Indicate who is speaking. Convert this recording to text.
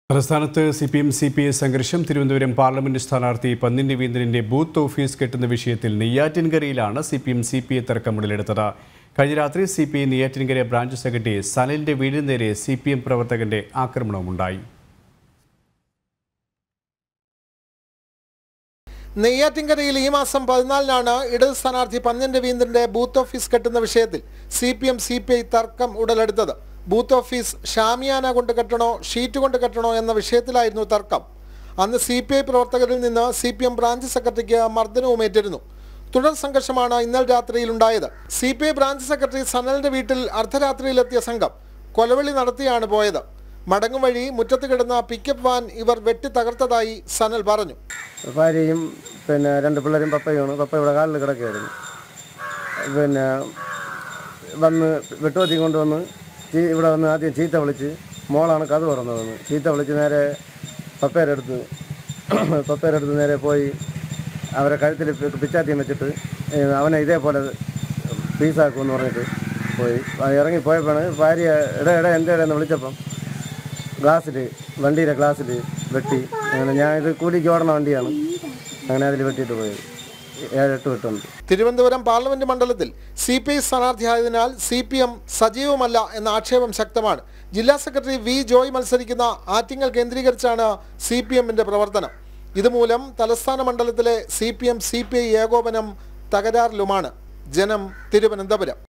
Speaker 1: തലസ്ഥാനത്ത് C P M C P I സംഘർഷം Thiruvananthapuram parliament സ്ഥാനാർത്ഥി പന്നിൻ രവീന്ദ്രന്റെ ബൂത്ത് ഓഫീസ് കെട്ടുന്ന വിഷയത്തിൽ നെയ്യാറ്റിൻകരയിലാണ് C P M C P I തർക്കം ഉടലെടുത്തത് കഴിഞ്ഞ രാത്രി C P I Neyyattinkara branch secretary സനലിന്റെ വീടിന് നേരെ സി പി എം പ്രവർത്തകന്റെ ആക്രമണമുണ്ടായി
Speaker 2: നെയ്യാറ്റിൻകരയിൽ ഈ മാസം പതിനാലിനാണ് ഇടത് സ്ഥാനാർത്ഥി പന്ന്യൻ രവീന്ദ്രന്റെ ബൂത്ത് ഓഫീസ് കെട്ടുന്ന വിഷയത്തിൽ C P M C P I തർക്കം ഉടലെടുത്തത് ബൂത്ത് ഓഫീസ് ഷാമിയാന കൊണ്ട് കെട്ടണോ ഷീറ്റ് കൊണ്ട് കെട്ടണോ എന്ന വിഷയത്തിലായിരുന്നു തർക്കം അന്ന് സി പി ഐ പ്രവർത്തകരിൽ നിന്ന് സി പി എം ബ്രാഞ്ച് സെക്രട്ടറിക്ക് മർദ്ദനവും ഏറ്റിരുന്നു തുടർ സംഘർഷമാണ് ഇന്നലെ രാത്രിയിലുണ്ടായത് C P I branch secretary സനലിന്റെ വീട്ടിൽ അർദ്ധരാത്രിയിലെത്തിയ സംഘം കൊലവിളി നടത്തിയാണ് പോയത് മടങ്ങും വഴി മുറ്റത്ത് കിടന്ന പിക്കപ്പ് വാൻ ഇവർ വെട്ടി തകർത്തതായി സനൽ പറഞ്ഞു
Speaker 3: ഭാര്യയും പിന്നെ രണ്ട് പിള്ളേരും പപ്പയുമാണ് പപ്പ ഇവിടെ കാലിൽ കിടക്കുകയായിരുന്നു പിന്നെ വന്ന് വെട്ടുവത്തി കൊണ്ടുവന്ന് ചീ ഇവിടെ വന്ന് ആദ്യം ചീത്ത വിളിച്ച് മോളാണ് കഥ തുറന്നതെന്ന് ചീത്ത വിളിച്ച് നേരെ പപ്പയുടെ അടുത്ത് പപ്പയുടെ അടുത്ത് നേരെ പോയി അവരെ കഴുത്തിൽ പി- പിച്ചാത്തിയും വെച്ചിട്ട് ഏ, അവനെ ഇതേപോലെ പീസാക്കുമെന്ന് പറഞ്ഞിട്ട് പോയി അത് ഇറങ്ങി പോയപ്പോഴാണ് ഭാര്യ ഇട ഇട എൻ്റെ ഇടയെന്ന് വിളിച്ചപ്പം ഗ്ലാസ്സിൽ വണ്ടിയുടെ ഗ്ലാസ്സിൽ വെട്ടി അങ്ങനെ ഞാൻ ഇത് കൂലിക്ക് ഓടണ വണ്ടിയാണ് അങ്ങനെ അതിൽ വെട്ടിയിട്ട് പോയത് ഏഴെട്ട് വെട്ടുണ്ട്
Speaker 2: തിരുവനന്തപുരം പാർലമെന്റ് മണ്ഡലത്തിൽ സി പി ഐ സ്ഥാനാർത്ഥിയായതിനാൽ സി പി എം സജീവമല്ല എന്ന ആക്ഷേപം ശക്തമാണ് ജില്ലാ സെക്രട്ടറി വി ജോയ് മത്സരിക്കുന്ന ആറ്റിങ്ങൽ കേന്ദ്രീകരിച്ചാണ് സി പി എമ്മിന്റെ പ്രവർത്തനം ഇതുമൂലം തലസ്ഥാന മണ്ഡലത്തിലെ C P M C P I ഏകോപനം തകരാറിലുമാണ് ജനം തിരുവനന്തപുരം